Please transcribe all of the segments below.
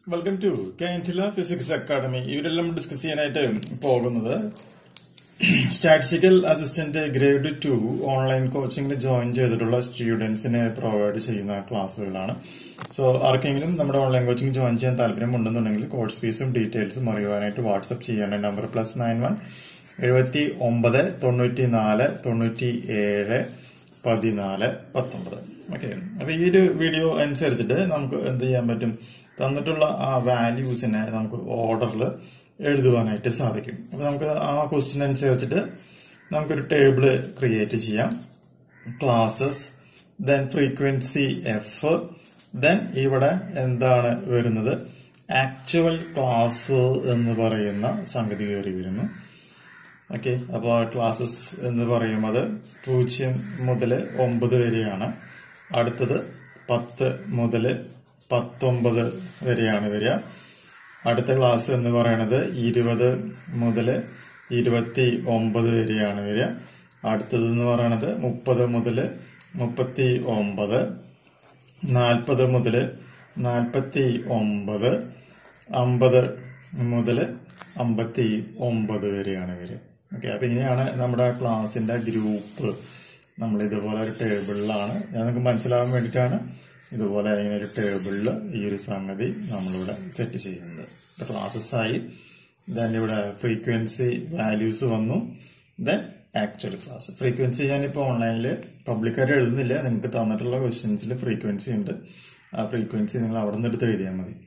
welcome to കാൻറ്റില physics academy ഇവരെല്ലാം discuss ചെയ്യാനായിട്ട് പോകുന്നത് statistical assistant grade two online കോച്ചിങ്ങിന് ജോയിൻ ചെയ്തിട്ടുള്ള സ്റ്റുഡൻസിന് പ്രൊവൈഡ് ചെയ്യുന്ന ക്ലാസ്സുകളാണ് സോ ആർക്കെങ്കിലും നമ്മുടെ ഓൺലൈൻ കോച്ചിങ് ജോയിൻ ചെയ്യാൻ താല്പര്യമുണ്ടെന്നുണ്ടെങ്കിൽ കോഴ്സ് ഫീസും ഡീറ്റെയിൽസും അറിയുവാനായിട്ട് വാട്സ്ആപ്പ് ചെയ്യേണ്ട നമ്പർ പ്ലസ് നയൻ വൺ എഴുപത്തി ഒമ്പത് തൊണ്ണൂറ്റി നാല് തൊണ്ണൂറ്റി ഏഴ് പതിനാല് പത്തൊമ്പത് ഓക്കെ അപ്പൊ ഈ ഒരു വീഡിയോ അനുസരിച്ചിട്ട് നമുക്ക് എന്ത് ചെയ്യാൻ പറ്റും തന്നിട്ടുള്ള ആ വാല്യൂസിനെ നമുക്ക് ഓർഡറിൽ എഴുതുവാനായിട്ട് സാധിക്കും അപ്പൊ നമുക്ക് ആ ക്വസ്റ്റ്യൻ അനുസരിച്ചിട്ട് നമുക്കൊരു ടേബിള് ക്രിയേറ്റ് ചെയ്യാം classes then frequency F then ഇവിടെ എന്താണ് വരുന്നത് ആക്ച്വൽ ക്ലാസ് എന്ന് പറയുന്ന സംഗതി കയറി വരുന്നു ഓക്കെ അപ്പോൾ ക്ലാസ്സസ് എന്ന് പറയുന്നത് പൂജ്യം മുതൽ ഒമ്പത് വരെയാണ് അടുത്തത് പത്ത് മുതൽ പത്തൊമ്പത് വരെയാണ് വരിക അടുത്ത ക്ലാസ് എന്ന് പറയുന്നത് ഇരുപത് മുതൽ ഇരുപത്തി ഒമ്പത് വരെയാണ് വരിക അടുത്തത് എന്ന് പറയുന്നത് മുപ്പത് മുതൽ മുപ്പത്തി ഒമ്പത് നാൽപ്പത് മുതൽ നാൽപ്പത്തി ഒമ്പത് അമ്പത് മുതൽ അമ്പത്തി ഒമ്പത് വരെയാണ് വരിക ഓക്കെ അപ്പൊ ഇങ്ങനെയാണ് നമ്മുടെ ക്ലാസിന്റെ ഗ്രൂപ്പ് നമ്മൾ ഇതുപോലെ ഒരു ടേബിളിലാണ് ഞങ്ങൾക്ക് മനസ്സിലാവാൻ വേണ്ടിയിട്ടാണ് ഇതുപോലെ ഇങ്ങനെ ഒരു ടേബിളിൽ ഈ ഒരു സംഗതി നമ്മളിവിടെ സെറ്റ് ചെയ്യുന്നത് ക്ലാസ്സസ് ആയി ദെൻ ഇവിടെ ഫ്രീക്വൻസി വാല്യൂസ് വന്നു ദെൻ ആക്ച്വൽ ക്ലാസ് ഫ്രീക്വൻസി ഞാനിപ്പോൾ ഓൺലൈനിൽ പബ്ലിക്കായിട്ട് എഴുതുന്നില്ല നിങ്ങൾക്ക് തന്നിട്ടുള്ള ക്വസ്റ്റ്യൻസിൽ ഫ്രീക്വൻസി ഉണ്ട് ആ ഫ്രീക്വൻസി നിങ്ങൾ അവിടെ നിന്ന് എടുത്ത് എഴുതിയാൽ മതി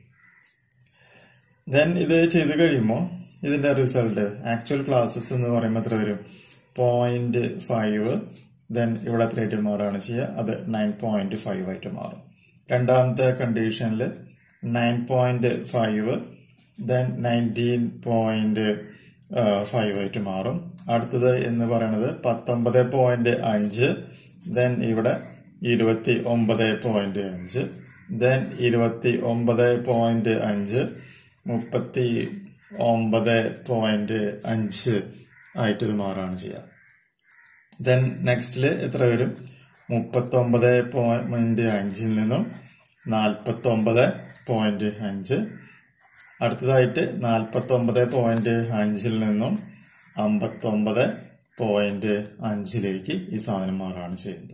ദെൻ ഇത് ചെയ്ത് കഴിയുമ്പോൾ ഇതിന്റെ റിസൾട്ട് ആക്ച്വൽ ക്ലാസ്സസ് എന്ന് പറയുമ്പോൾ എത്ര വരും പോയിന്റ് ഫൈവ് ദെൻ ഇവിടെ എത്രയായിട്ട് മാറുകയാണ് ചെയ്യുക അത് നയൻ പോയിന്റ് ഫൈവ് ആയിട്ട് മാറും രണ്ടാമത്തെ കണ്ടീഷനിൽ nine point five then nineteen point five ആയിട്ട് മാറും അടുത്തത് എന്ന് പറയുന്നത് പത്തൊമ്പത് പോയിന്റ് അഞ്ച് ദെൻ ഇവിടെ ഇരുപത്തി ഒമ്പത് പോയിന്റ് അഞ്ച് ദെൻ ഇരുപത്തി ഒമ്പത് പോയിന്റ് അഞ്ച് മുപ്പത്തി ഒമ്പത് പോയിന്റ് അഞ്ച് ആയിട്ട് ഇത് മാറുകയാണ് ചെയ്യുക ദെൻ നെക്സ്റ്റില് എത്ര വരും മുപ്പത്തി ഒമ്പത് പോയിന്റ് അഞ്ചിൽ നിന്നും നാൽപ്പത്തി ഒമ്പത് പോയിന്റ് അഞ്ച് അടുത്തതായിട്ട് നാൽപ്പത്തി ഒമ്പത് പോയിന്റ് അഞ്ചിൽ നിന്നും അമ്പത്തി ഒമ്പത് പോയിന്റ് അഞ്ചിലേക്ക് ഈ സാധനം മാറുകയാണ് ചെയ്യുന്നത്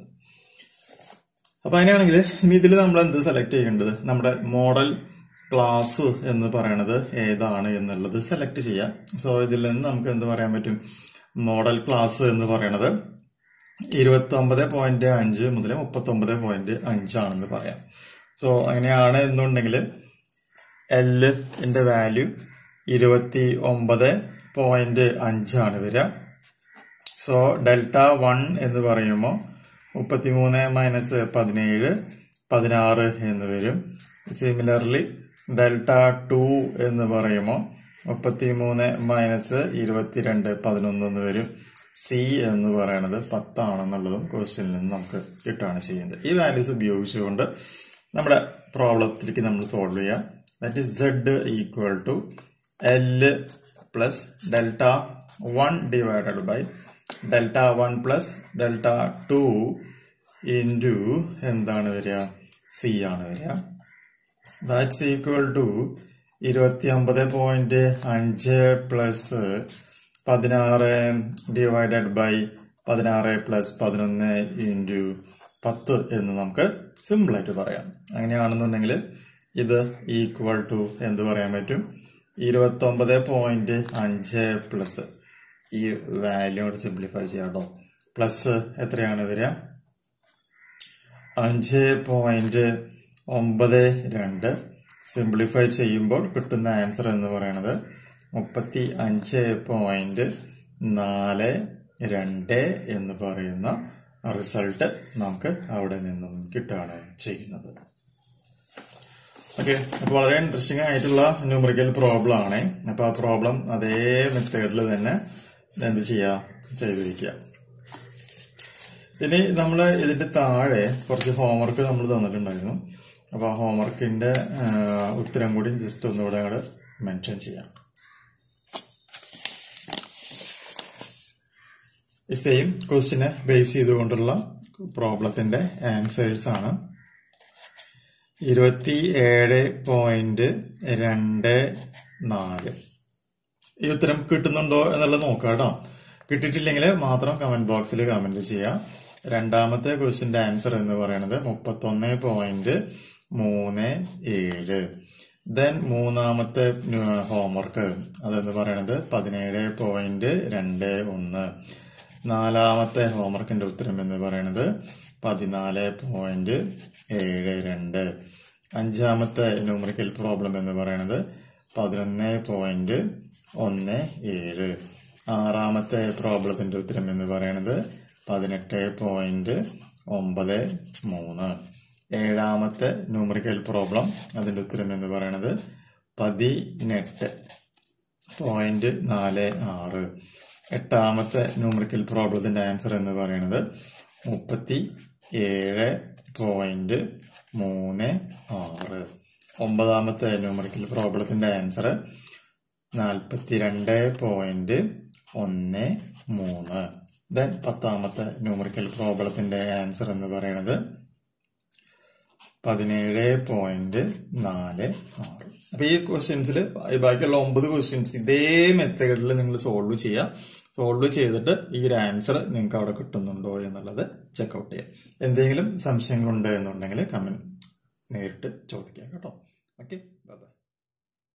അപ്പൊ അങ്ങനെയാണെങ്കിൽ ഇനി ഇതിൽ നമ്മൾ എന്ത് സെലക്ട് ചെയ്യേണ്ടത് നമ്മുടെ മോഡൽ ക്ലാസ് എന്ന് പറയണത് ഏതാണ് എന്നുള്ളത് സെലക്ട് ചെയ്യാം സോ ഇതിൽ നിന്ന് നമുക്ക് എന്ത് പറയാൻ പറ്റും മോഡൽ ക്ലാസ് എന്ന് പറയണത് ഇരുപത്തി ഒമ്പത് പോയിന്റ് അഞ്ച് മുതൽ മുപ്പത്തി ഒമ്പത് പോയിന്റ് അഞ്ചാണെന്ന് പറയാം സോ അങ്ങനെയാണ് എന്നുണ്ടെങ്കിൽ എല്ലിന്റെ വാല്യൂ ഇരുപത്തി ഒമ്പത് പോയിന്റ് അഞ്ചാണ് വരിക സോ ഡെൽറ്റ വൺ എന്ന് പറയുമ്പോൾ മുപ്പത്തിമൂന്ന് മൈനസ് പതിനേഴ് പതിനാറ് എന്ന് വരും സിമിലർലി ഡെൽറ്റ ടു എന്ന് പറയുമ്പോൾ മുപ്പത്തി മൂന്ന് മൈനസ് ഇരുപത്തിരണ്ട് പതിനൊന്ന് എന്ന് വരും സി എന്ന് പറയുന്നത് പത്താണെന്നുള്ളതും ക്വസ്റ്റ്യനിൽ നിന്ന് നമുക്ക് കിട്ടുകയാണ് ചെയ്യുന്നത് ഈ വാല്യൂസ് ഉപയോഗിച്ചുകൊണ്ട് നമ്മുടെ പ്രോബ്ലത്തിലേക്ക് നമ്മൾ സോൾവ് ചെയ്യാം that is Z equal to L plus delta one divided by delta one plus delta two into എന്താണ് വരിക സി ആണ് വരിക ദാറ്റ്സ് ഈക്വൽ ടു ഇരുപത്തി ഒമ്പത് പോയിന്റ് അഞ്ച് പ്ലസ് പതിനാറ് ഡിവൈഡഡ് ബൈ പതിനാറ് പ്ലസ് പതിനൊന്ന് ഇൻറ്റു പത്ത് എന്ന് നമുക്ക് സിമ്പിൾ ആയിട്ട് പറയാം അങ്ങനെയാണെന്നുണ്ടെങ്കിൽ ഇത് ഈക്വൽ ടു എന്ത് പറയാൻ പറ്റും ഇരുപത്തി ഒമ്പത് പോയിന്റ് അഞ്ച് പ്ലസ് ഈ വാല്യൂ കൂടെ സിംപ്ലിഫൈ ചെയ്യാം കേട്ടോ പ്ലസ് എത്രയാണ് വരിക അഞ്ച് പോയിന്റ് ഒമ്പത് രണ്ട് സിംപ്ലിഫൈ ചെയ്യുമ്പോൾ കിട്ടുന്ന ആൻസർ എന്ന് പറയുന്നത് മുപ്പത്തി അഞ്ച് പോയിന്റ് നാല് രണ്ട് എന്ന് പറയുന്ന റിസൾട്ട് നമുക്ക് അവിടെ നിന്നും കിട്ടുകയാണ് ചെയ്യുന്നത് ഓക്കെ അപ്പൊ വളരെ ഇൻട്രസ്റ്റിംഗ് ആയിട്ടുള്ള ന്യൂമറിക്കൽ പ്രോബ്ലം ആണ് അപ്പൊ ആ പ്രോബ്ലം അതേ മെത്തേഡിൽ തന്നെ എന്ത് ചെയ്യാ ചെയ്തിരിക്കുക ഇനി നമ്മൾ ഇതിന്റെ താഴെ കുറച്ച് ഹോംവർക്ക് നമ്മൾ തന്നിട്ടുണ്ടായിരുന്നു അപ്പൊ ആ ഹോംവർക്കിന്റെ ഉത്തരം കൂടി ജസ്റ്റ് ഒന്നുകൂടെ അങ്ങോട്ട് മെൻഷൻ ചെയ്യാം ഈ സെയിം ക്വസ്റ്റിനെ ബേസ് ചെയ്തുകൊണ്ടുള്ള പ്രോബ്ലത്തിന്റെ ആൻസേഴ്സ് ആണ് ഇരുപത്തി ഏഴ് പോയിന്റ് രണ്ട് നാല് ഈ ഉത്തരം കിട്ടുന്നുണ്ടോ എന്നുള്ളത് നോക്കാം കേട്ടോ കിട്ടിയിട്ടില്ലെങ്കിൽ മാത്രം കമന്റ് ബോക്സിൽ കമന്റ് ചെയ്യാം രണ്ടാമത്തെ ക്വസ്റ്റിന്റെ ആൻസർ എന്ന് പറയുന്നത് മുപ്പത്തൊന്ന് പോയിന്റ് മൂന്ന് ഏഴ് ദെൻ മൂന്നാമത്തെ ഹോംവർക്ക് അതെന്ന് പറയുന്നത് പതിനേഴ് പോയിന്റ് രണ്ട് ഒന്ന് നാലാമത്തെ ഹോംവർക്കിന്റെ ഉത്തരം എന്ന് പറയുന്നത് പതിനാല് പോയിന്റ് ഏഴ് രണ്ട് അഞ്ചാമത്തെ ന്യൂമറിക്കൽ പ്രോബ്ലം എന്ന് പറയുന്നത് പതിനൊന്ന് പോയിന്റ് ഒന്ന് ഏഴ് ആറാമത്തെ പ്രോബ്ലത്തിന്റെ ഉത്തരം എന്ന് പറയുന്നത് പതിനെട്ട് പോയിന്റ് ഒമ്പത് മൂന്ന് ഏഴാമത്തെ ന്യൂമറിക്കൽ പ്രോബ്ലം അതിന്റെ ഉത്തരം എന്ന് പറയുന്നത് പതിനെട്ട് പോയിന്റ് നാല് ആറ് എട്ടാമത്തെ ന്യൂമറിക്കൽ പ്രോബ്ലത്തിന്റെ ആൻസർ എന്ന് പറയുന്നത് മുപ്പത്തി ഏഴ് പോയിന്റ് മൂന്ന് ആറ് ഒമ്പതാമത്തെ ന്യൂമറിക്കൽ പ്രോബ്ലത്തിന്റെ ആൻസർ നാൽപ്പത്തിരണ്ട് പോയിന്റ് ഒന്ന് മൂന്ന് ദെൻ പത്താമത്തെ ന്യൂമറിക്കൽ പ്രോബ്ലത്തിന്റെ ആൻസർ എന്ന് പറയുന്നത് പതിനേഴ് പോയിന്റ് നാല് ആറ് അപ്പൊ ഈ ക്വസ്റ്റ്യൻസിൽ ബാക്കിയുള്ള ഒമ്പത് ക്വസ്റ്റ്യൻസ് ഇതേ മെത്തേഡിൽ നിങ്ങൾ സോൾവ് ചെയ്യുക സോൾവ് ചെയ്തിട്ട് ഈ ഒരു ആൻസർ നിങ്ങൾക്ക് അവിടെ കിട്ടുന്നുണ്ടോ എന്നുള്ളത് ചെക്കൗട്ട് ചെയ്യാം എന്തെങ്കിലും സംശയങ്ങളുണ്ട് എന്നുണ്ടെങ്കിൽ കമന്റ് നേരിട്ട് ചോദിക്കാം കേട്ടോ ഓക്കെ